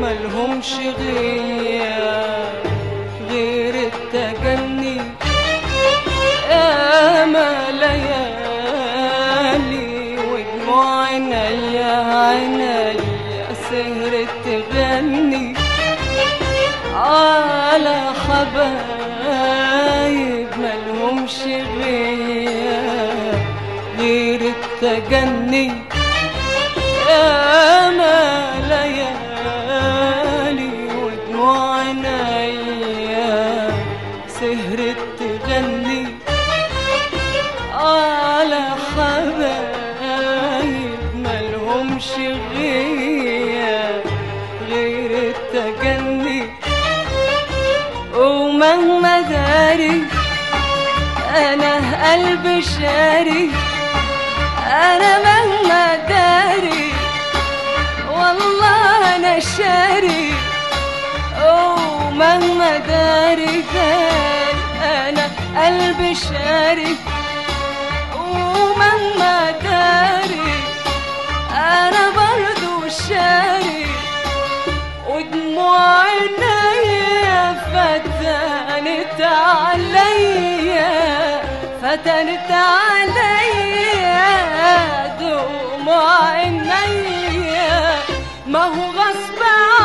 ملهمش غير غير التجني يا ما ليالي ودموع عينيا عينيا سهرت تغني على حبايب ملهمش غير غير التجني يا ما ليالي ودموع عينيا سهرت تغني على حبايب ملهمش غير غير التجني ومهما داري انا قلبي شاري انا مهما داري والله انا شاري ومهما داري داري انا قلبي شاري ومهما داري انا برضو شاري ودموع عينيا فتنت عليا فتنت عليا دموع عينيا ما هو غصب